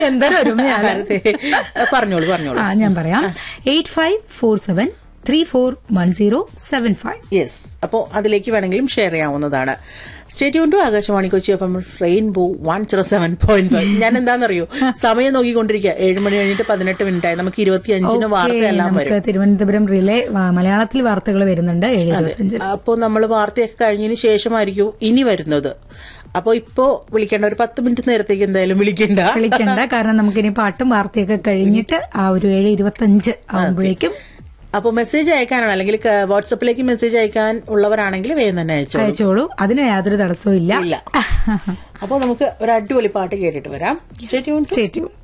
എന്തായാലും ഒരുമയാണ് അതെ. പറഞ്ഞോളൂ പറഞ്ഞോളൂ ആ ഞാൻ പറയാം eight five four seven three four one zero seven five yes അപ്പോൾ അതിലേക്ക് വേണമെങ്കിലും ഷെയർ ചെയ്യാവുന്നതാണ് stay tuned to Akashvani Kochi F M rainbow one zero seven point five ഞാൻ എന്താണെന്നറിയോ സമയം നോക്കിക്കൊണ്ടിരിക്കുക ഏഴ് മണി കഴിഞ്ഞിട്ട് പതിനെട്ട് മിനിറ്റ് ആയി നമുക്ക് ഇരുപത്തി അഞ്ചിന് വാർത്തയെല്ലാം നമുക്ക് വരും തിരുവനന്തപുരം റിലേ വ- മലയാളത്തിൽ വാർത്തകൾ വരുന്നുണ്ട് ഏഴ് ഇരുപത്തഞ്ച് അപ്പോൾ നമ്മൾ വാർത്തയൊക്കെ കഴിഞ്ഞതിന് ശേഷമായിരിക്കും ഇനി വരുന്നത് അപ്പോൾ ഇപ്പോ വിളിക്കേണ്ട ഒരു പത്ത് മിനിറ്റ് നേരത്തേക്ക് എന്തായാലും വിളിക്കണ്ട വിളിക്കണ്ട കാരണം നമുക്കിനി പാട്ടും വാർത്തയൊക്കെ കഴിഞ്ഞിട്ട് ആ ഒരു ഏഴ് ഇരുപത്തഞ്ച് ആവുമ്പോഴേക്കും അപ്പോൾ മെസ്സേജ് അയക്കാനാണ് അല്ലെങ്കിൽ ക- വാട്സപ്പിലേക്ക് മെസ്സേജ് അയക്കാൻ ഉള്ളവരാണെങ്കിൽ വേഗം തന്നെ അയച്ചോ അയച്ചോളൂ അതിന് യാതൊരു തടസ്സവും ഇല്ല ഇല്ല അപ്പോൾ നമുക്ക് ഒരു അടിപൊളി പാട്ട് കേട്ടിട്ട് വരാം സ്റ്റേ ട്യൂൺ സ്റ്റേറ്റ്യൂ